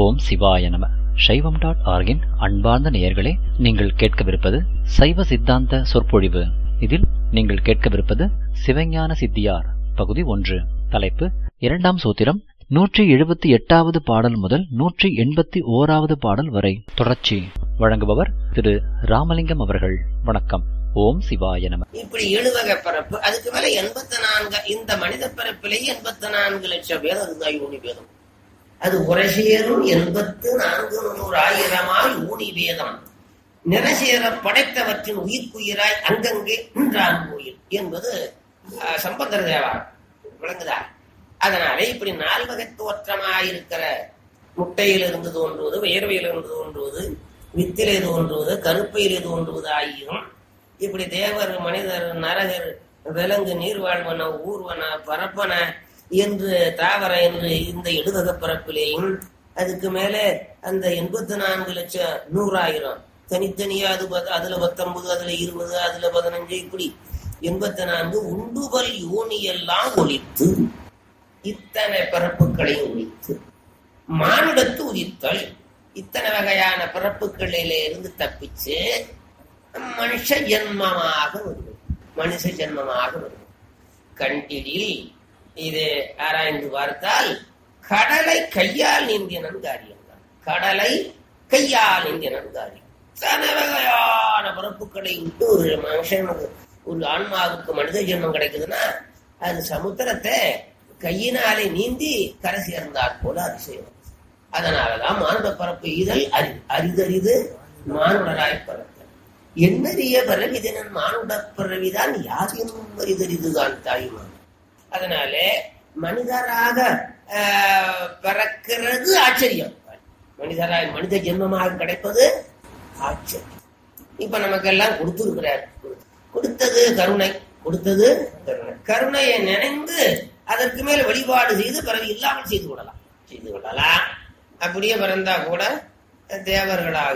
ஓம் சிவாய நம சைவம் டாட் ஆர்கின் அன்பார்ந்த நேயர்களே நீங்கள் கேட்கவிருப்பது சைவ சித்தாந்த சொற்பொழிவு இதில் நீங்கள் கேட்கவிருப்பது சிவஞான சித்தியார் பகுதி ஒன்று தலைப்பு இரண்டாம் சூத்திரம் நூற்றி எழுபத்தி எட்டாவது பாடல் முதல் நூற்றி எண்பத்தி ஓராவது பாடல் வரை தொடர்ச்சி வழங்குபவர் திரு ராமலிங்கம் அவர்கள் வணக்கம் ஓம் சிவாய நம இப்படி எழுவகை பிறப்பு அதுக்கு மேல எண்பத்தி நான்கு இந்த மனித பிறப்பிலேயே எண்பத்தி நான்கு லட்சம் பேர் இருந்தா யூனி வேதம் அது உரசேரும் எண்பத்து நான்கு நூறு ஆயிரமாய் ஊனி வேதம் நிறசேர படைத்தவற்றின் உயிர்க்குயிராய் அங்கங்கே நின்றான் கோயில் என்பது ஆஹ், சம்பந்தர் தேவா விளங்குதா அதனாலே இப்படி நால்வகை தோற்றமாயிருக்கிற முட்டையிலிருந்து தோன்றுவது வியர்வையிலிருந்து தோன்றுவது வித்திலே தோன்றுவது கருப்பையிலே தோன்றுவது ஆகியும் இப்படி தேவர் மனிதர் நரகர் விலங்கு நீர்வாழ்வன ஊர்வன பரப்பன என்று தாவர என்று இந்த எழுதக பிறப்பிலேயும் அதுக்கு மேலே அந்த எண்பத்தி நான்கு லட்சம் நூறாயிரம் தனித்தனியா அது பத்- அதுல பத்தொன்பது அதுல இருபது அதுல பதினஞ்சு இப்படி எண்பத்தி நான்கு உண்டுபல் யோனியெல்லாம் ஒழித்து இத்தனை பிறப்புகளையும் ஒழித்து மானுடத்து உதித்தல் இத்தனை வகையான பிறப்புகளிலே இருந்து தப்பிச்சு மனுஷ ஜென்மமாக வருவது மனுஷ ஜென்மமாக வருவது கண்டிடில் இது ஆராய்ந்து பார்த்தால் கடலை கையால் நீந்தினன் காரியம் தான் கடலை கையால் நீந்தினன் காரியம் இத்தனை வகையான பிறப்புகளை விட்டு ஒரு மனுஷனுக்கு ஒரு ஆன்மாவுக்கு மனித ஜென்மம் கிடைக்குதுன்னா அது சமுத்திரத்தை கையினாலே நீந்தி கரை சேர்ந்தாற் போல அதிசயம் அதனாலதான் மானுட பரப்பு இதழ் அரி அரிதறிது மானுடராய் பரப்பு எண்ணறிய பிறவிதனன் மானுட பிறவிதான் யாரினும் அரிதறிதுதான் தாய்மான் அதனால மனிதராக ஆஹ், பிறக்கிறது ஆச்சரியம் மனிதராய் மனித ஜென்மமாக கிடைப்பது ஆச்சரியம் இப்ப நமக்கெல்லாம் கொடுத்திருக்கிறார் கொடுத்தது கருணை கொடுத்தது கருணை கருணையை நினைந்து அதற்கு மேல வழிபாடு செய்து பிறகு இல்லாமல் செய்து கொள்ளலாம் செய்து கொள்ளலாம் அப்படியே பிறந்தா கூட தேவர்களாக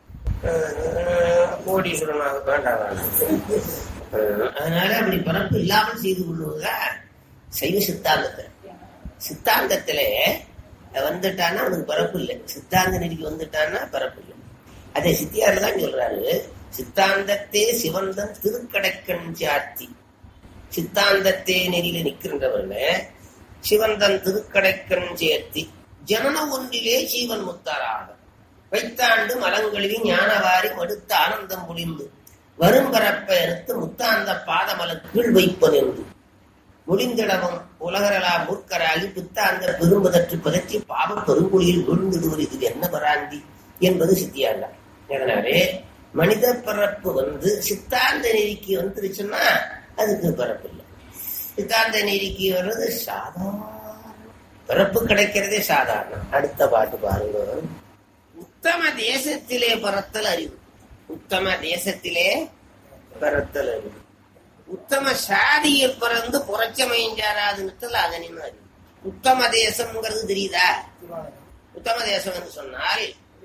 அஹ், கோடீஸ்வரனாக வேண்டாம் வேண்டாம் அஹ், அதனால அப்படி பிறப்பு இல்லாமல் செய்து கொள்வதுதான் சைவ சித்தாந்தத்தில் சித்தாந்தத்திலே வந்துட்டான்னா அவனுக்கு பிறப்பு இல்லை சித்தாந்த நெறிக்கு வந்துட்டான்னா பிறப்பு இல்லை அதை சித்தியார் தான் சொல்றாரு சித்தாந்தத்தே சிவந்தன் திருக்கடைக்கண் சாத்தி சித்தாந்தத்தே நெறியில நிற்கின்றவர்கள சிவந்தன் திருக்கடைக்கண் சேர்த்தி ஜனன ஒன்றிலே ஜீவன் முத்தாராக வைத்தாண்டு மலங்களில் ஞானவாரி மடுத்த ஆனந்தம் புரிந்து வரும் பரப்பை எடுத்து முத்தாந்த பாதமலக்குள் வைப்பதென்று முடிந்திடவும் உலகரலா மூர்க்கராகி பித்தாந்த பெரும்பதற்று பதற்றி பாவ பெருங்குழியில் விழுந்துடுவது இது என்ன பராந்தி என்பது சித்தியாங்க அதனாலே மனித பிறப்பு வந்து சித்தாந்த நெறிக்கு வந்துருச்சுன்னா அதுக்கு பிறப்பு இல்லை சித்தாந்த நெறிக்கு வர்றது சாதாரண பிறப்பு கிடைக்கிறதே சாதாரணம் அடுத்த பாட்டு பாருங்க உத்தம தேசத்திலே பிறத்தல் அறிவு உத்தம தேசத்திலே பிறத்தல் அறிவு உத்தம சாதியில் பிறந்து புரட்சமைஞ்சாராது நிறுத்தல் அதனின் அறிவு உத்தம தேசம்ங்கிறது தெரியுதா உத்தம தேசம் என்று சொன்னால்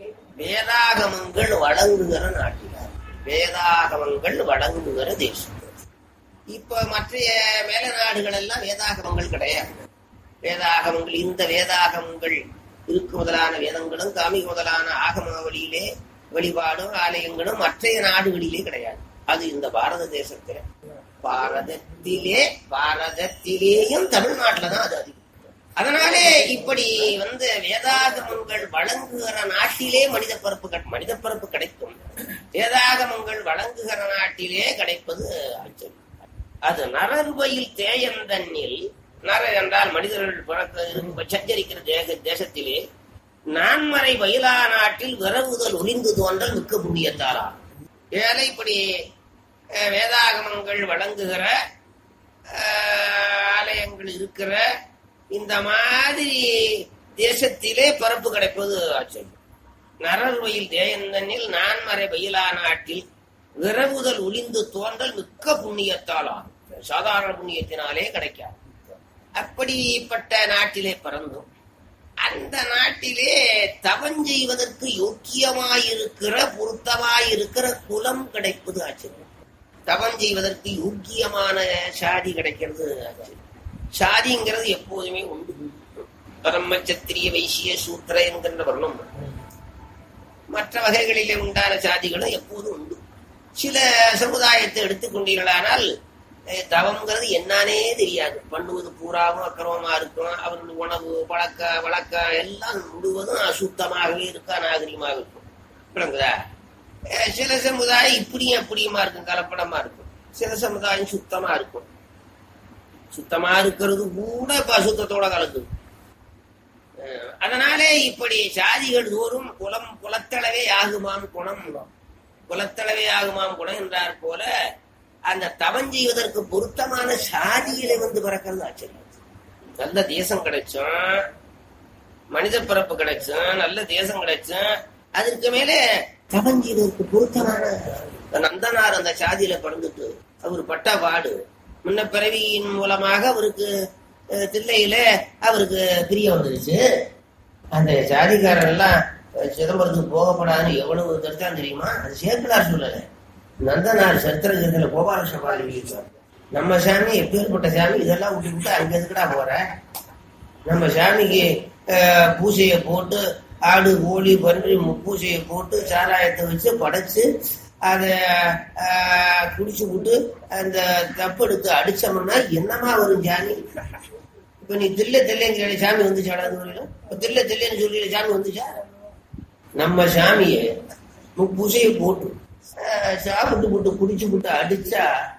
வேதாகமங்கள் வழங்குகிற நாட்டினார் வேதாகமங்கள் வழங்குகிற தேசம் இப்ப மற்ற மேல நாடுகள் எல்லாம் வேதாகமங்கள் கிடையாது வேதாகமங்கள் இந்த வேதாகமங்கள் இருக்கு முதலான வேதங்களும் காமிக முதலான ஆகம வழியிலே வழிபாடும் ஆலயங்களும் மற்றைய நாடுகளிலே கிடையாது அது இந்த பாரத தேசத்துல பாரதத்திலே பாரதத்திலேயும் தமிழ்நாட்டுல தான் அது அதிகம் அதனாலே இப்படி வந்து வேதாகமங்கள் வழங்குகிற நாட்டிலே மனித பரப்பு கட்- மனித பரப்பு கிடைக்கும் வேதாகமங்கள் வழங்குகிற நாட்டிலே கிடைப்பது ஆச்சரியம் அது நரர்வயில் தேயந்தன்னில் நரர் என்றால் மனிதர்கள் பிறக்க சஞ்சரிக்கிற தேச தேசத்திலே நான்மறை வயலா நாட்டில் விரவுதல் ஒளிந்து தோன்றல் மிக்க புண்ணியத்தாரா ஏழை இப்படி அஹ், வேதாகமங்கள் வழங்குகிற அஹ், ஆலயங்கள் இருக்கிற இந்த மாதிரி தேசத்திலே பரப்பு கிடைப்பது ஆச்சரியம் நரர்வயில் தேயந்தனில் நான்மறை வயலா நாட்டில் விரவுதல் ஒளிந்து தோன்றல் மிக்க புண்ணியத்தால் ஆகும் சாதாரண புண்ணியத்தினாலே கிடைக்காது அப்படிப்பட்ட நாட்டிலே பிறந்தோம் அந்த நாட்டிலே தவம் செய்வதற்கு யோக்கியமாயிருக்கிற பொருத்தமாயிருக்கிற குலம் கிடைப்பது ஆச்சரியம் தவம் செய்வதற்கு யோக்கியமான சாதி கிடைக்கிறது ஆச்சரியம் சாதிங்கிறது எப்போதுமே உண்டு பிரம்மச்சத்திரிய வைசிய சூத்திர என்கின்ற வர்ணம் மற்ற வகைகளிலே உண்டான சாதிகளும் எப்போதும் உண்டு சில சமுதாயத்தை எடுத்துக்கொண்டீர்களானால் அஹ், தவம்ங்கிறது என்னன்னே தெரியாது பண்ணுவது பூராவும் அக்கிரமமா இருக்கும் அவர்களுடைய உணவு பழக்க வழக்கம் எல்லாம் முழுவதும் அசுத்தமாகவே இருக்கும் அநாகரிகமாக இருக்கும் விளங்குதா அஹ், சில சமுதாயம் இப்படியும் அப்படியுமா இருக்கும் கலப்படமா இருக்கும் சில சமுதாயம் சுத்தமா இருக்கும் சுத்தமா இருக்கிறது கூட இப்ப அசுத்தத்தோட கலக்குது அஹ், அதனாலே இப்படி சாதிகள் தோறும் குலம் குலத்தளவே ஆகுமாம் குணம் குலத்தளவே ஆகுமாம் குணம் என்றார் போல அந்த தவம் செய்வதற்கு பொருத்தமான சாதியிலே வந்து பிறக்கிறது ஆச்சரியம் நல்ல தேசம் கிடைச்சும் மனித பிறப்பு கிடைச்சும் நல்ல தேசம் கிடைச்சும் அதற்கு மேலே தவம் செய்வதற்கு பொருத்தமான நந்தனார் அந்த சாதியில பிறந்துட்டு அவர் பட்ட பாடு முன்ன பிறவியின் மூலமாக அவருக்கு அஹ், தில்லையில அவருக்கு பிரியம் வந்துருச்சு அந்த ஜாதிக்காரன் எல்லாம் அஹ், சிதம்பரத்துக்கு போகப்படாதுன்னு எவ்வளவு தடுத்தான் தெரியுமா அது சேக்கலார் சொல்லல நந்தனார் சத்திரகிரத்துல கோபாலகிருஷ்ண பாரதி எழுதியிருக்கார். நம்ம சாமி எப்பேற்பட்ட சாமி இதெல்லாம் விட்டு விட்டு அங்க எதுக்குடா போற நம்ம சாமிக்கு அஹ், பூஜையை போட்டு ஆடு கோழி பன்றி பூஜையை போட்டு சாராயத்தை வச்சு படைச்சு அதை குடிச்சு விட்டு அந்த தப்பு எடுத்து அடிச்சோம்னா என்னமா வரும் சாமி இப்ப நீ தில்ல தில்லைங்கிற சாமி வந்துச்சாடா அது வரையிலும் இப்ப தில்ல தில்லைன்னு சொல்லி சாமி வந்துச்சா நம்ம சாமியை முப்பூசையை போட்டு அஹ், சாப்பிட்டு போட்டு குடிச்சு போட்டு அடிச்சா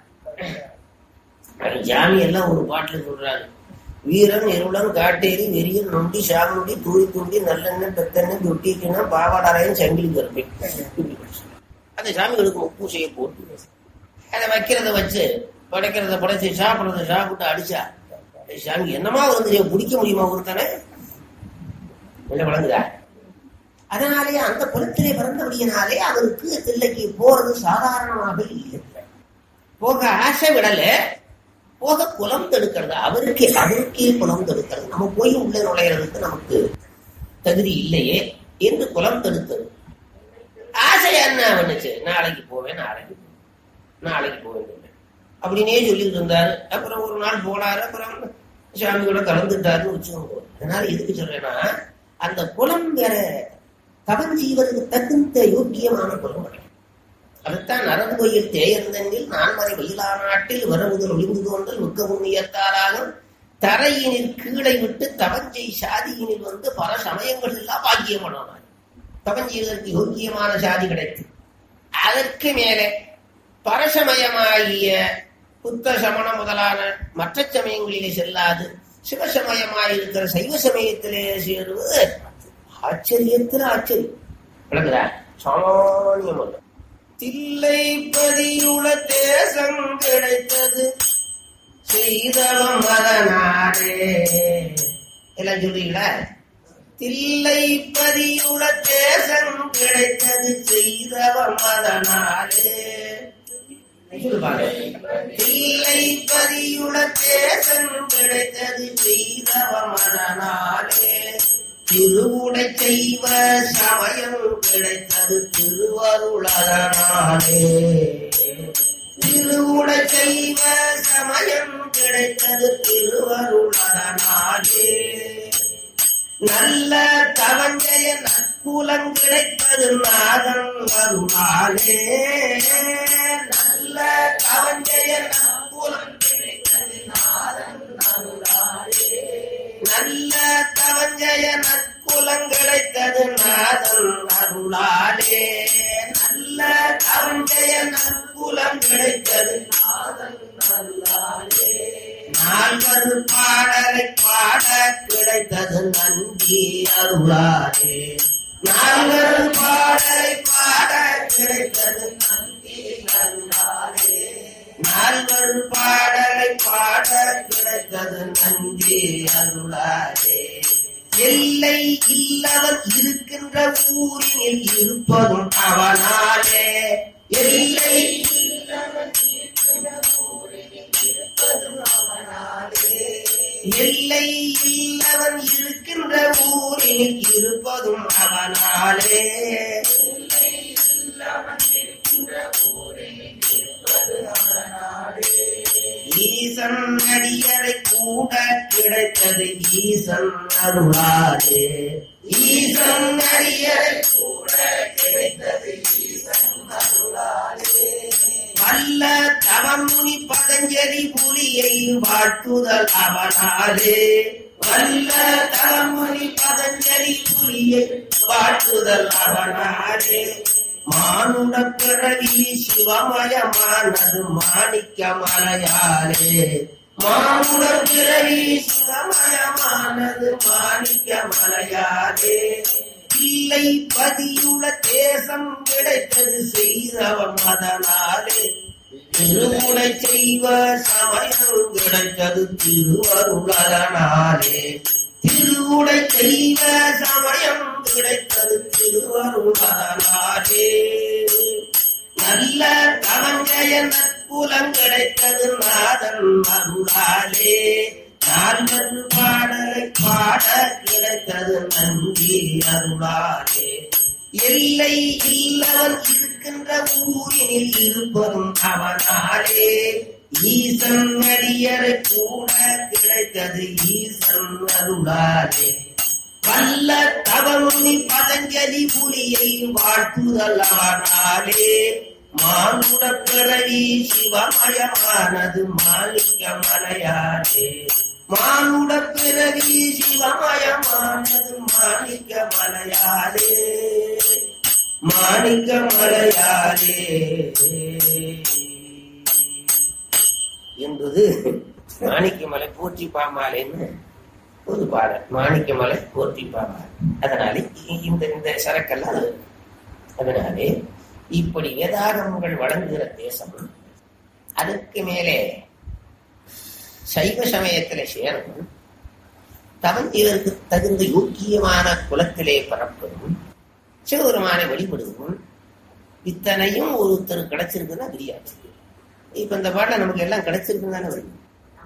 அது சாமி எல்லாம் ஒரு பாட்டுல சொல்றாரு வீரன் இருளன் காட்டேரி வெறியன் நொண்டி சாமுண்டி தூய் துண்டி நல்லெண்ணெய் பெத்தெண்ணெய் தொட்டிக்குன்னா பாவாடாரையும் சங்கிலி கருப்பேன் அந்த சாமிகளுக்கு முப்பூசையை போட்டு அதை வைக்கிறத வச்சு படைக்கிறத படைச்சு சாப்பிடுறத சாப்பிட்டு அடிச்சா "ஏய் சாமி என்னமா வந்து பிடிக்க முடியுமா ஒருத்தனை என்ன வழங்குதா அதனாலே அந்த குலத்திலே பிறந்தபடியினாலே அவருக்கு தில்லைக்கு போறது சாதாரணமாக இல்லை போக ஆசை விடல போக குலம் தடுக்கிறது அவருக்கே அவருக்கே குலம் தடுக்கிறது நம்ம போய் உள்ள நுழையிறதுக்கு நமக்கு தகுதி இல்லையே என்று குலம் தடுத்தது ஆசை என்ன பண்ணுச்சு நாளைக்கு போவேன் நாளைக்கு போவேன். நாளைக்கு போவேன் அப்படின்னே சொல்லிட்டு இருந்தாரு அப்புறம் ஒரு நாள் போனாரு அப்புறம் சாமி கூட கலந்துட்டாருன்னு வச்சுக்கோங்க அதனால எதுக்கு சொல்றேன்னா அந்த குலம் வேற தவம் செய்வதற்கு தகுந்த யோக்கியமான குலம் கிடையாது அதுதான் நரம்புயில் தேயர்ந்தெங்கில் நான்மறை வெயிலா நாட்டில் வரமுதல் ஒளிந்து தோன்றல் மிக்க உண்ணியத்தாராகும் தரையினில் கீழே விட்டு தவஞ்சை சாதியினில் வந்து பல சமயங்கள் எல்லாம் பாக்கியமானார் தவம் செய்வதற்கு யோக்கியமான சாதி கிடைத்து அதற்கு மேலே பரசமயமாகிய புத்த சமண முதலான மற்ற சமயங்களிலே செல்லாது சிவசமயமாயிருக்கிற சைவ சமயத்திலே சேருவது ஆச்சரியத்தில் ஆச்சரியம் விளங்குதா சாமானியம் அல்ல தில்லை பதியுள தேசம் கிடைத்தது செய்தவம் மதனாரே எல்லாம் சொல்றீங்களா தில்லை பதியுள தேசம் கிடைத்தது செய்தவம் மதனாரே சொல்லு பாருங்க. தில்லை பதியுள தேசம் கிடைத்தது செய்தவம் மதனாரே திருவுடை செய்வ சமயம் கிடைத்தது திருவருளதனாலே திருவுடை செய்வ சமயம் கிடைத்தது திருவருளதனாலே நல்ல தவஞ்சய நற்குலம் கிடைப்பது நாதன் அருளாலே நல்ல தவஞ்சய நற்குலம் கிடைத்தது நாதன் அருளாலே நல்ல தவஞ்சய நற்குலம் கிடைத்தது நாதன் அருளாலே நல்ல தவஞ்சய நற்குலம் கிடைத்தது நாதன் அருளாலே நால்வர் பாடலை பாட கிடைத்தது நன்றி அருளாலே நால்வர் பாடலை பாட கிடைத்தது நன்றி அருளாலே நால்வர் பாடலை பாட கிடைத்தது நன்றி அருளாலே எல்லை இல்லவன் இருக்கின்ற ஊரினில் இருப்பதும் அவனாலே எல்லை இல்லவன் இருக்கின்ற ஊரினில் இருப்பதும் அவனாலே எல்லை இல்லவன் இருக்கின்ற ஊரினில் இருப்பதும் அவனாலே எல்லை இல்லவன் இருக்கின்ற ஊரினில் இருப்பது அவனாலே ஈசன் அடியரை கூ கூட கிடைத்தது ஈசன் அருளாலே ஈசன் அரியரை கூட கிடைத்தது ஈசன் அருளாலே வல்ல தவமுனி பதஞ்சலி புலியை வாழ்த்துதல் அவனாலே வல்ல தவமுனி பதஞ்சலி புலியை வாழ்த்துதல் அவனாலே மானுட பிறவி சிவமயமானது மாணிக்க மலையாலே மானுட பிறவி சிவமயமானது மாணிக்க மலையாலே இல்லை பதியுள்ள தேசம் கிடைத்தது செய்தவன் அதனாலே திருமுனை செய்வ சமயம் கிடைத்தது திருவருளதனாலே திருவுடை செய்வ சமயம் கிடைத்தது திருவருளதனாலே நல்ல தவஞ்சய நற்குலம் கிடைத்தது நாதன் அருளாலே நால்வர் பாடலை பாட கிடைத்தது நன்றி அருளாலே எல்லை இல்லவன் இருக்கின்ற ஊரினில் இருப்பதும் அவனாலே ஈசன் அடியரை கூட கிடைத்தது ஈசன் அருளாலே வல்ல தவமுனி பதஞ்சலி புலியை வாழ்த்துதல் அவனாலே மானுட பிறவி சிவமயமானது மாணிக்க மலையாலே மானுட பிறவி சிவமயமானது மாணிக்க மலையாலே மாணிக்க மலையாலே என்பது மாணிக்கமலை போற்றி பாமாலேன்னு ஒரு பாடல் மாணிக்கமலை போற்றி பாமால் அதனாலே இந்த இந்த சரக்கெல்லாம் அது. அதனாலே இப்படி வேதாகமங்கள் வழங்குகிற தேசம் அதற்கு மேலே சைவ சமயத்திலே சேரணும் தவன் இதற்கு தகுந்த யோக்கியமான குலத்திலே பரப்பதும் சிவபெருமானை வழிபடுவதும் இத்தனையும் ஒருத்தர் கிடைச்சிருக்குன்னா தெரியாது இப்ப இந்த பாட்டை நமக்கு எல்லாம் கிடைச்சிருக்குன்னு தானே வருது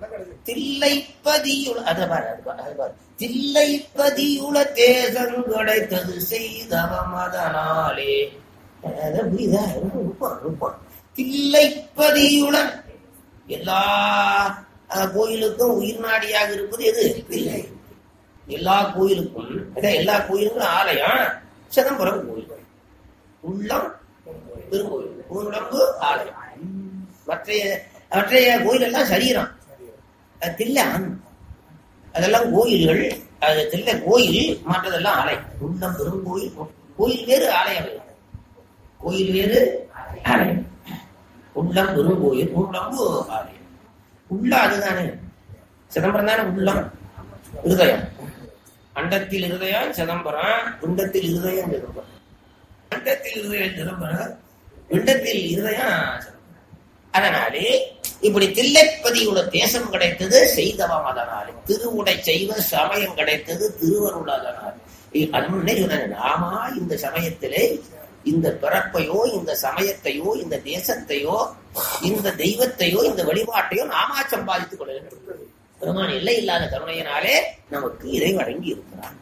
தில்லைப்பதியுள அத பாரு அது பாரு, அது பாரு தில்லைப்பதியுள தேசம் கிடைத்தது செய்தவம் அதனாலே அதான் புரியுதா இருப்பான் இருப்பான் தில்லைப்பதியுள எல்லா அஹ், கோயிலுக்கும் உயிர் நாடியாக இருப்பது எது தில்லை எல்லா கோயிலுக்கும் அதான் எல்லா கோயிலுக்கும் ஆலயம் சிதம்பரம் கோயில் உள்ளம் பெருங்கோயில் உடம்பு ஆலயம் மற்றைய மற்றைய கோயில் எல்லாம் சரீரம் அது தில்லை ஆன்மா. அதெல்லாம் கோயில்கள் அது தில்லை கோயில் மற்றதெல்லாம் ஆலயம் உள்ளம் பெருங்கோயில் கோயில் வேறு ஆலயம் வேறு கோயில் வேறு ஆலயம் உள்ளம் பெருங்கோயில் உள்ளம்பு ஆலயம் உள்ள அதுதானே சிதம்பரம் தானே உள்ளம் இருதயம் அண்டத்தில் இருதயம் சிதம்பரம் பிண்டத்தில் இருதயம் சிதம்பரம் அண்டத்தில் இருதயம் சிதம்பரம் பிண்டத்தில் இருதயம் சிதம்பரம் அதனாலே இப்படி தில்லைப்பதியுள்ள தேசம் கிடைத்தது செய்தவம் அதனாலே திருவுடை செய்வ சமயம் கிடைத்தது திருவருள் அதனால் அது முன்னே சொன்னாங்க நாமா இந்த சமயத்திலே இந்த பிறப்பையோ இந்த சமயத்தையோ இந்த தேசத்தையோ இந்த தெய்வத்தையோ இந்த வழிபாட்டையோ நாமா சம்பாதித்துக் கொள்ள வேண்டும் பெருமான் எல்லை இல்லாத கருணையினாலே நமக்கு இதை வழங்கி இருக்கிறான்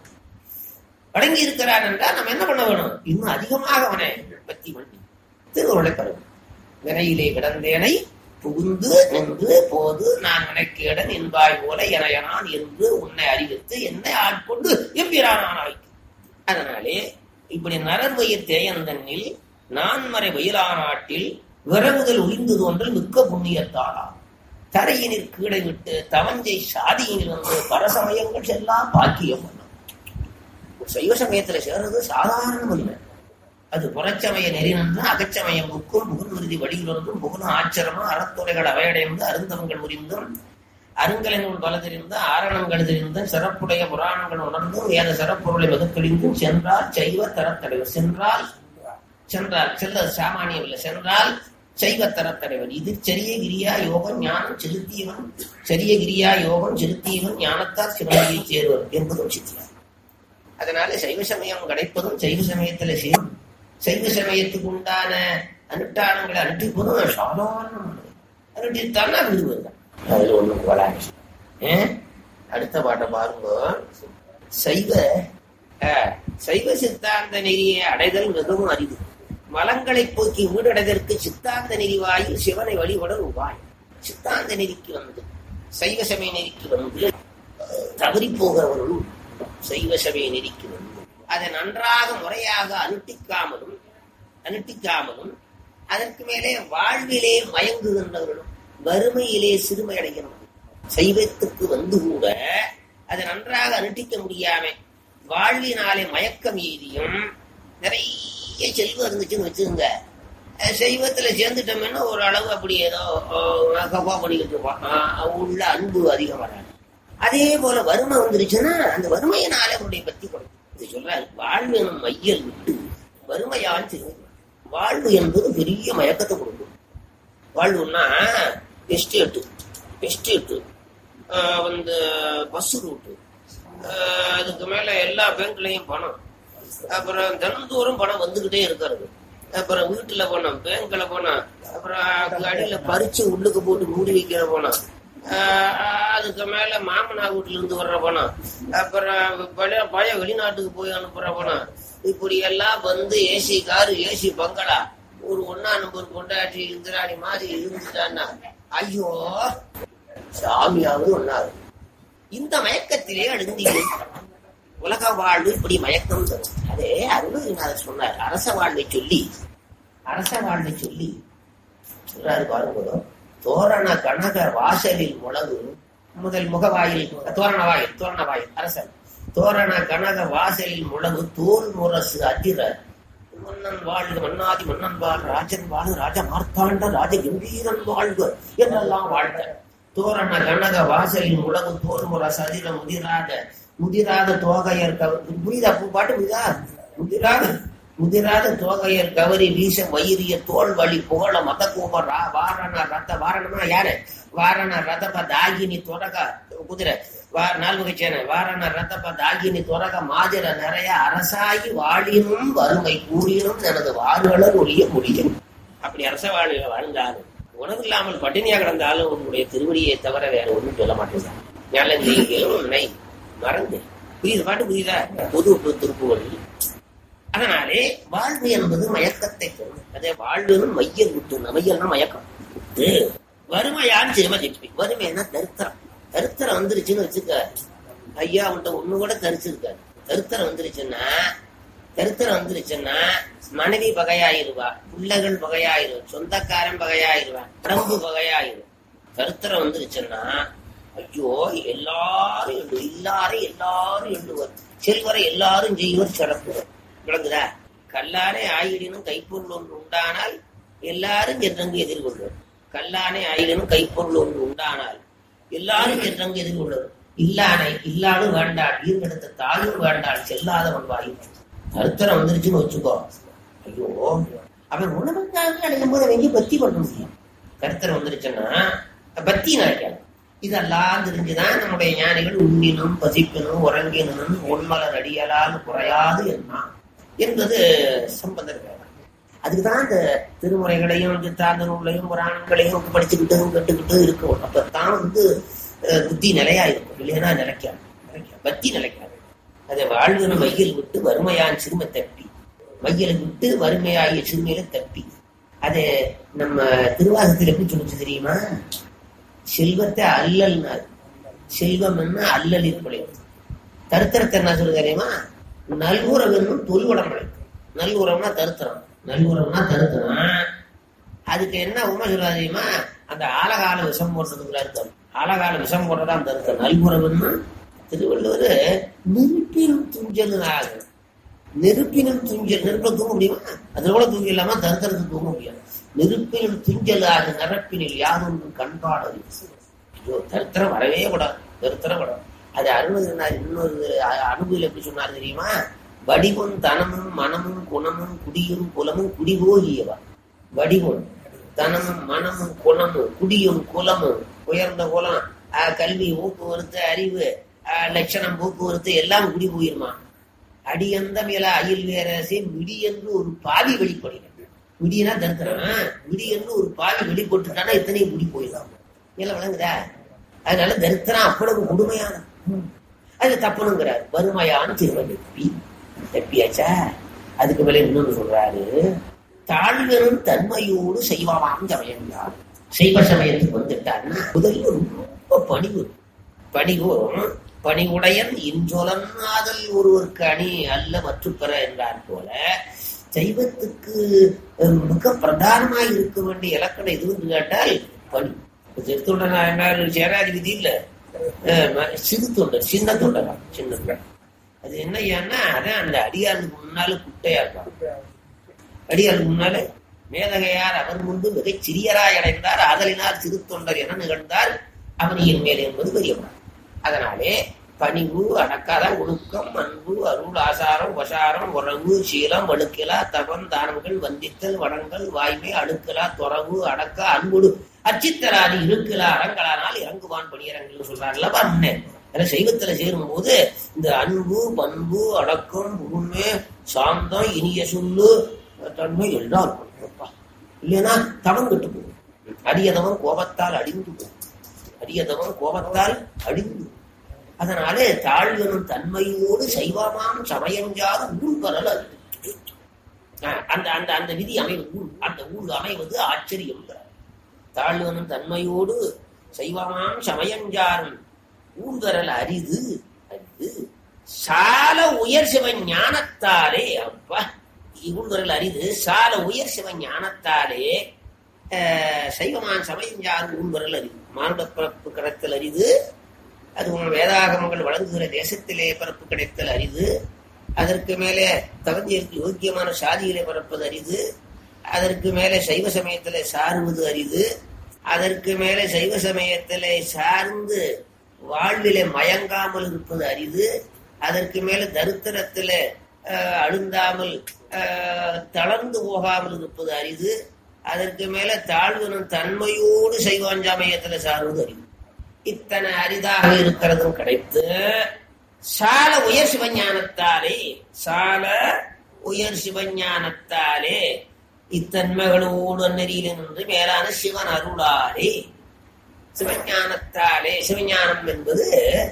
வழங்கி இருக்கிறான் என்றால் நம்ம என்ன பண்ண வேணும் இன்னும் அதிகமாக அவனை பத்தி பண்ணி திருவுருளை பெறும் வினையிலே கிடந்தேனை புகுந்து நின்று போது நான் வினைக்கேடன் என்பாய் போல எனையனான் என்று உன்னை அறிவித்து என்னை ஆட்கொண்டு எம்பிரானாய் அதனாலே இப்படி நரர்வயிர் தேயந்தன்னில் நான்மறை வயிலா நாட்டில் விரவுதல் ஒளிந்து தோன்றல் மிக்க புண்ணியத்தாளா தரையினில் கீழே விட்டு தவஞ்சை சாதியினில் வந்து பரசமயங்கள் எல்லாம் பாக்கியம் பண்ணும் சைவ சமயத்துல சேர்றது சாதாரணம் இல்லை அது புறச்சமய நெறி நின்று அகச்சமயம் புக்கும் புகுநிறுதி வழியிலொன்றும் புகுன ஆச்சரமும் அறத்துறைகள் அவையடைந்து அருந்தவங்கள் முறிந்தும் அருங்கலங்கள் பல தெரிந்து ஆரணங்கள் தெரிந்தும் சிறப்புடைய புராணங்கள் உணர்ந்தும் வேத சிறப்பொருளை மதுக்கடிந்தும் சென்றால் சைவ தரத்தடைவர் சென்றால் சென்றால் செல்ல சாமானியம் இல்லை சென்றால் சைவ தரத்தடைவர் இது செரிய கிரியா யோகம் ஞானம் செலுத்தியவன் செரிய கிரியா யோகம் செலுத்தியவன் ஞானத்தால் சிவனையை சேருவர் என்பதும் சித்தியார் அதனால சைவ சமயம் கிடைப்பதும் சைவ சமயத்துல சேரும் சைவ சமயத்துக்கு உண்டான அனுஷ்டானங்களை அனுஷ்டிப்பதும் சாதாரணமானது அனுஷ்டித்தான்னா விடுவது அதுல ஒண்ணும் கோலாங்க ஏன் அடுத்த பாட்டை பாருங்க சைவ அஹ், சைவ சித்தாந்த நெறியை அடைதல் மிகவும் அரிது மலங்களை போக்கி வீடடைதற்கு சித்தாந்த நெறி வாயில் சிவனை வழிபட உபாயம் சித்தாந்த நெறிக்கு வந்து சைவ சமய நெறிக்கு வந்து தவறி போகிறவர்களும் சைவ சமய நெறிக்கு வந்து அதை நன்றாக முறையாக அனுட்டிக்காமலும் அனுட்டிக்காமலும் அதற்கு மேலே வாழ்விலே மயங்குகின்றவர்களும் வறுமையிலே சிறுமை அடைகிறவர்கள் சைவத்துக்கு வந்து கூட அதை நன்றாக அனுட்டிக்க முடியாம வாழ்வினாலே மயக்கம் எய்தியும் நிறைய செல்வம் இருந்துச்சுன்னு வச்சுக்கோங்க அஹ் சைவத்துல சேர்ந்துட்டோம்னா ஒரு அளவு அப்படி ஏதோ அஹ், கப்பா பண்ணிக்கிட்டு இருப்பான் அஹ், உள்ள அன்பு அதிகம் வராது அதே போல வறுமை வந்துருச்சுன்னா அந்த வறுமையினால அவருடைய பத்தி கொடுக்கும் இது சொல்றாரு வாழ்வு எனும் மையல் விட்டு வறுமையால் செய்யும் வாழ்வு என்பது பெரிய மயக்கத்தை கொடுக்கும் வாழ்வுன்னா எஸ்டேட்டு எஸ்டேட்டு வந்து பஸ் ரூட்டு அதுக்கு மேல எல்லா பேங்க்லயும் பணம் அப்புறம் தினந்தோறும் பணம் வந்துகிட்டே இருக்கிறது அப்புறம் வீட்டுல போனோம் பேங்க்ல போனோம் அப்புறம் அடியில பறிச்சு உள்ளுக்கு போட்டு மூடி வைக்கிற போனோம் ஆஹ் அதுக்கு மேல மாமனா வீட்டுல இருந்து வர்ற பணம் அப்புறம் பழைய பழைய வெளிநாட்டுக்கு போய் அனுப்புற பணம் இப்படி எல்லாம் வந்து ஏசி காரு ஏசி பங்களா ஒரு ஒன்னா நம்பர் கொண்டாட்டி இந்திராணி மாதிரி இருந்துட்டான்னா ஐயோ சாமியாவது ஒன்னாரு இந்த மயக்கத்திலே அழுந்தீங்க உலக வாழ்வு இப்படி மயக்கம் தரும் அதே அருணகிரிநாதர் சொன்னார் அரச வாழ்வை சொல்லி அரச வாழ்வை சொல்லி சொல்றாரு பாருங்க தோரண கனக வாசலில் முழகு முதல் முகவாயில் தோரண வாயில் தோரண வாயில் அரசன் தோரண கனக வாசலில் முழகு தோல் முரசு அதிர மன்னன் வாழ்க மன்னாதி மன்னன் வாழ் ராஜன் வாழ் ராஜ மார்த்தாண்ட ராஜ கம்பீரன் வாழ்க என்றெல்லாம் வாழ்க தோரண கனக வாசலில் முழகு தோல் முரசு அதிர முதிராத முதிராத தோகையர் கவ புரியுதா பூ பாட்டு புரியுதா முதிராத முதிராத தோகையர் கவரி வீச வயிறிய தோல் வழி புகழ மத கோப வாரண ரத்த வாரணம்னா யாரு வாரண ரதப தாகினி தொரக குதிரை வா நால்வகை சேனை வாரண ரதப தாகினி தொரக மாதிர நிறைய அரசாகி வாழினும் வறுமை கூறினும் எனது வாழ்வலர் ஒழிய முடியும் அப்படி அரச வாழ்வில் வாழ்ந்தாலும் உணவு இல்லாமல் பட்டினியா கிடந்தாலும் உன்னுடைய திருவடியை தவிர வேற ஒண்ணும் சொல்ல மாட்டேங்கிறான் ஞானந்தீங்களும் உன்னை மறந்து புரியுது பாட்டு புரியுதா பொது திருப்புவல் அதனாலே வாழ்வு என்பது மயக்கத்தை தரும் அதே வாழ்வுன்னு மையல் விட்டு மையல்னா மயக்கம் இது வறுமையான்னு சினிமா ஜெயிச்சு வறுமைன்னா தரித்திரம் தரித்திரம் வந்துருச்சுன்னு வச்சுக்க ஐயா அவன்கிட்ட ஒண்ணு கூட தரிச்சிருக்காரு தரித்திரம் வந்துருச்சுன்னா தரித்திரம் வந்துருச்சுன்னா மனைவி பகையாயிருவா பிள்ளைகள் பகையாயிரும் சொந்தக்காரன் பகையாயிருவான் உடம்பு பகையாயிரும் தரித்திரம் வந்துருச்சுன்னா ஐயோ எல்லாரும் எள்ளு எல்லாரும் எல்லாரும் எள்ளுவர் செல்வரை எல்லாரும் செய்வர் சிறப்பு விளங்குதா கல்லானே ஆயிடினும் கைப்பொருள் ஒன்று உண்டானால் எல்லாரும் என்றங்கு எதிர்கொள்வர் கல்லானே ஆயிடினும் கைப்பொருள் ஒன்று உண்டானால் எல்லாரும் என்றங்கு எதிர்கொள்வர் இல்லானை இல்லாது வேண்டாள் ஈர்கெடுத்த தாயும் வேண்டாள் செல்லாதவன் வாயும் கருத்தரம் வந்துருச்சுன்னு வச்சுக்கோ ஐயோ அவன் உணவுக்காக அடையும் போது அவன் எங்க பத்தி பண்ண முடியும் கருத்தரம் வந்துருச்சுன்னா பத்தி நினைக்கணும் இதெல்லாம் தெரிஞ்சுதான் நம்முடைய ஞானிகள் உண்ணினும் பசிப்பினும் உறங்கினும் உண்மலர் அடியலால் குறையாது என்ன என்பது சம்பந்தர் வேதம் அதுக்குதான் இந்த திருமுறைகளையும் சித்தாந்த நூலையும் புராணங்களையும் படிச்சுக்கிட்டும் கேட்டுக்கிட்டும் இருக்கும் அப்பதான் வந்து அஹ், புத்தி நிலையா இருக்கும் இல்லைன்னா நிலைக்காது நிலைக்காது பத்தி நிலைக்காது அதை வாழ்வின மையில் விட்டு வறுமையான் சிறுமை தப்பி மையலை விட்டு வறுமையாகிய சிறுமையில தப்பி அது நம்ம திருவாசத்தில் எப்படி சொல்லுச்சு தெரியுமா செல்வத்தை அல்லல்னார் செல்வம் என்ன அல்லல் இருப்படையும் தருத்தரத்தை என்ன சொல்லுது தெரியுமா நல்குறம் என்னும் தொல்குடம் நல்குறம்னா தருத்தரம் நல்குறம்னா தருத்தரம் அதுக்கு என்ன உண்மை சொல்லுவா தெரியுமா அந்த ஆலகால விஷம் போடுறதுக்குள்ள அர்த்தம் ஆலகால விஷம் போடுறதா அந்த அர்த்தம் நல்குறம் என்ன திருவள்ளுவர் நெருப்பினும் துஞ்சல் ஆகும் நெருப்பினும் துஞ்சல் நெருப்பில் தூங்க முடியுமா அதுல கூட தூங்க இல்லாம தருத்தரத்துக்கு தூங்க முடியாது நெருப்பினும் துஞ்சலாக நரப்பினில் யாதொன்று கண்பாடது ஐயோ தருத்தரம் வரவே கூடாது தருத்தரம் கூடாது அது அருணகிரினார் இன்னொரு அனுபவியில் எப்படி சொன்னார் தெரியுமா வடிவும் தனமும் மனமும் குணமும் குடியும் குலமும் குடிபோகியவா வடிவும் தனமும் மனமும் குணமும் குடியும் குலமும் உயர்ந்த குலம் ஆஹ், கல்வி போக்குவரத்து அறிவு ஆஹ், லட்சணம் போக்குவரத்து எல்லாம் குடி போயிருமா அடியந்த மேல அயில் வேரசே மிடி என்று ஒரு பாவி வெளிப்படுகிறது மிடினா தருக்கிறவன் மிடி என்று ஒரு பாவி வெளிப்பட்டுட்டானா இத்தனையும் குடி போயிடலாம் எல்லாம் விளங்குதா அதனால தரித்திரம் அவ்வளவு கொடுமையான அது தப்புனுங்கிறார் வறுமையான திருவள்ளி தப்பி தப்பியாச்சா அதுக்கு மேல இன்னொன்னு சொல்றாரு தாழ்வெனும் தன்மையோடு செய்வாமாம் சமயம் தான் செய்வ சமயத்துக்கு வந்துட்டாருன்னா முதல்ல இப்ப பணிவு பணிவும் பணிவுடையன் இன்றொலன்னாதல் ஒருவருக்கு அணி அல்ல மற்றுப்பெற என்றார் போல சைவத்துக்கு அஹ், மிக பிரதானமாக இருக்க வேண்டிய இலக்கணம் எது என்று கேட்டால் பணி திருத்தொண்டர் சேராதிபதி இல்ல அஹ், ம- சிறு தொண்டர் சின்ன தொண்டரா சின்ன தொண்டர் அது என்ன ஏன்னா அதான் அந்த அடியாளுக்கு முன்னால குட்டையா இருப்பாங்க அடியாளுக்கு முன்னால மேதகையார் அவர் முன்பு மிகச் சிறியராய் அடைந்தார் ஆதலினார் சிறு தொண்டர் என நிகழ்ந்தார் அவனியின் மேல் என்பது பெரியவன் அதனாலே பணிவு அடக்காத ஒழுக்கம் அன்பு அருள் ஆசாரம் வசாரம் உறவு சீலம் அழுக்கலா தவம் தானங்கள் வந்தித்தல் வடங்கள் வாய்மை அழுக்கலா துறவு அடக்க அன்புடு அச்சித்தலாதி இருக்கலா அறங்களானால் இறங்குவான் பணியரங்கள் சொல்றாருல பண்ண சைவத்துல சேரும் போது இந்த அன்பு பண்பு அடக்கம் உண்மை சாந்தம் இனிய சொல்லு தன்மை எல்லாம் இருக்கும் அப்பா. இல்லைன்னா தவம் கெட்டு போகும் அடியதவன் கோபத்தால் அடிந்து போகும் அடியதவன் கோபத்தால் அடிந்து அதனாலே தாழ்வனும் தன்மையோடு சைவமாம் சமயஞ்சாது ஊழ் வரல அந்த அந்த அந்த விதி அமைவு ஊழ் அந்த ஊழ் அமைவது ஆச்சரியம் தாழ்வனும் தன்மையோடு சைவமாம் சமயஞ்சாரும் ஊழ்வரல் அரிது அரிது சால உயர் சிவ ஞானத்தாலே அப்பா ஊழ்வரல் அரிது சால உயர் சிவ ஞானத்தாலே அஹ், சைவமான் சமயஞ்சாரும் ஊழ்வரல் அரிது மானுட பிறப்பு கடத்தல் அரிது அது உங்கள் வேதாகமங்கள் வழங்குகிற தேசத்திலே பிறப்பு கிடைத்தல் அரிது அதற்கு மேலே தகுதியிற்கு யோக்கியமான சாதியிலே பிறப்பது அரிது அதற்கு மேலே சைவ சமயத்திலே சாருவது அரிது அதற்கு மேலே சைவ சமயத்திலே சார்ந்து வாழ்விலே மயங்காமல் இருப்பது அரிது அதற்கு மேலே தரித்திரத்திலே அஹ், அழுந்தாமல் அஹ், தளர்ந்து போகாமல் இருப்பது அரிது அதற்கு மேலே தாழ்வனும் தன்மையோடு சைவாஞ்சமயத்திலே சார்வது அரிது இத்தனை அரிதாக இருக்கிறதும் கிடைத்து சால உயர் சிவஞானத்தாலே சால உயர் சிவஞானத்தாலே இத்தன்மைகளோடு நெறியில் நின்று மேலான சிவன் அருளாலே சிவஞானத்தாலே சிவஞானம் என்பது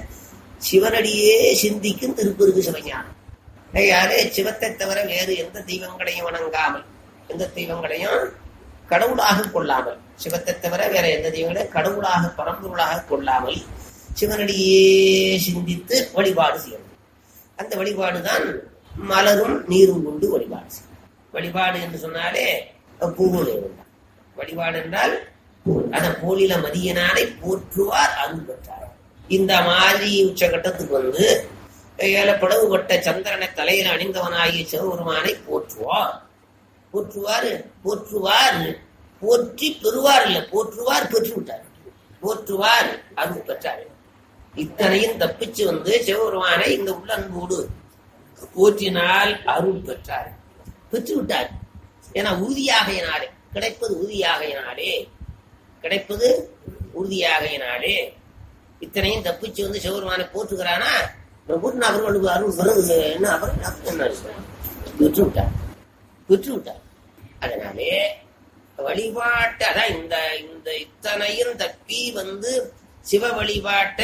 சிவனடியே சிந்திக்கும் திருப்பெருக்கு சிவஞானம் யாரே சிவத்தை தவிர வேறு எந்த தெய்வங்களையும் வணங்காமல் எந்த தெய்வங்களையும் கடவுளாக கொள்ளாமல் சிவத்தை தவிர வேற எந்த தெய்வங்களையும் கடவுளாக பரம்பொருளாக கொள்ளாமல் சிவனடியே சிந்தித்து வழிபாடு செய்யணும் அந்த வழிபாடுதான் மலரும் நீரும் கொண்டு வழிபாடு செய்யும் வழிபாடு என்று சொன்னாலே பூவுல இருந்தார் வழிபாடு என்றால் பூ- அந்த போலில மதியனாரை போற்றுவார் அருள் பெற்றார் இந்த மாதிரி உச்சகட்டத்துக்கு வந்து ஏல படவுபட்ட சந்திரனை தலையில் அணிந்தவனாகிய சிவபெருமானை போற்றுவார் போற்றுவார் போற்றுவார் போற்றி பெறுவார் இல்ல போற்றுவார் பெற்று விட்டார் போற்றுவார் அருள் பெற்றார் இத்தனையும் தப்பிச்சு வந்து சிவபெருமானை இந்த உள்ளன்போடு போற்றினால் அருள் பெற்றார் பெற்று விட்டார் ஏன்னா உறுதியாகையினாலே கிடைப்பது உறுதியாகையினாலே கிடைப்பது உறுதியாகையினாலே இத்தனையும் தப்பிச்சு வந்து சிவபெருமானை போற்றுகிறானா போட்டு அவர்களுக்கு அருள் வருது என்ன அவர் என்ன பெற்று விட்டார் பெற்று விட்டார் அதனாலே வழிபாட்டு அதான் இந்த இந்த இத்தனையும் தப்பி வந்து சிவ வழிபாட்டை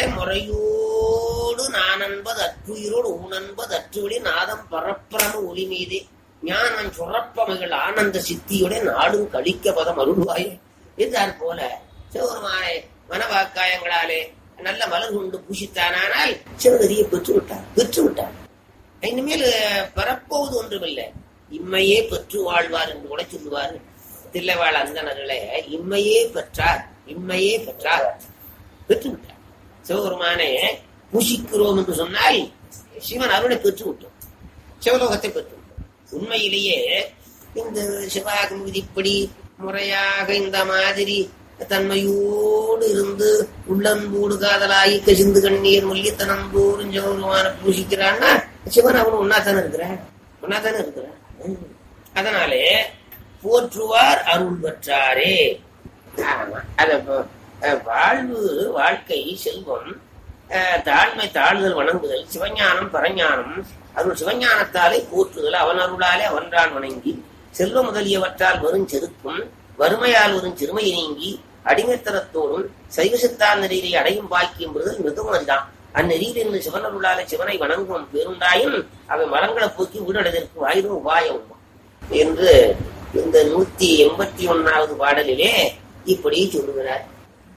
முறையோடு நான் என்பது அற்றுயிரோடு ஊனன்பது அற்றுவழி நாதம் பரப்பிரம ஒளி மீதே ஞானம் சுரப்பமைகள் ஆனந்த சித்தியோட நாடும் கழிக்க பதம் அருள்வாயே என்றார் போல சிவபெருமானை மனவாக்காயங்களாலே நல்ல மலர் கொண்டு பூசித்தானால் சிவகரியை பெற்று விட்டார் பெற்று விட்டார் இனிமேல் பரப்போவது ஒன்றுமில்லை இம்மையே பெற்று வாழ்வார் என்று கூட சொல்லுவார் தில்லைவாழ் அந்தனர்களே இம்மையே பெற்றார் இம்மையே பெற்றார் பெற்று விட்டார் சிவபெருமானை பூசிக்கிறோம் என்று சொன்னால் சிவன் அருளை பெற்று விட்டோம் சிவலோகத்தை பெற்று விட்டோம் உண்மையிலேயே இந்த சிவாகம் விதிப்படி முறையாக இந்த மாதிரி தன்மையோடு இருந்து உள்ளன்போடு காதலாகி கசிந்து கண்ணீர் மல்லித்தனம் தோறும் சிவபெருமான பூசிக்கிறான்னா சிவன் அவன் ஒன்னாத்தானே இருக்கிறான் ஒன்னாத்தானே இருக்கிறான் உம். அதனாலே போற்றுவார் அருள் பெற்றாரே ஆமா அத ப- அஹ் வாழ்வு வாழ்க்கை செல்வம் அஹ் தாழ்மை தாழ்தல் வணங்குதல் சிவஞானம் பரஞானம் அருள் சிவஞானத்தாலே போற்றுதல் அவன் அருளாலே அவன்றான் வணங்கி செல்வ முதலியவற்றால் வரும் செருக்கும் வறுமையால் வரும் சிறுமை நீங்கி அடிமைத்தனத்தோடும் சைவ சித்தாந்த நெறியை அடையும் பாக்கியம் பெறுதல் மிகவும் அரிதான் அந்நெறியில் இருந்து சிவனருளாலே சிவனை வணங்கும் பேருண்டாயும் அவை மரங்களை போக்கி வீடடைதற்கு வாயிலும் உபாயம் உண்டு. என்று இந்த நூத்தி எண்பத்தி ஒன்னாவது பாடலிலே இப்படி சொல்லுகிறார்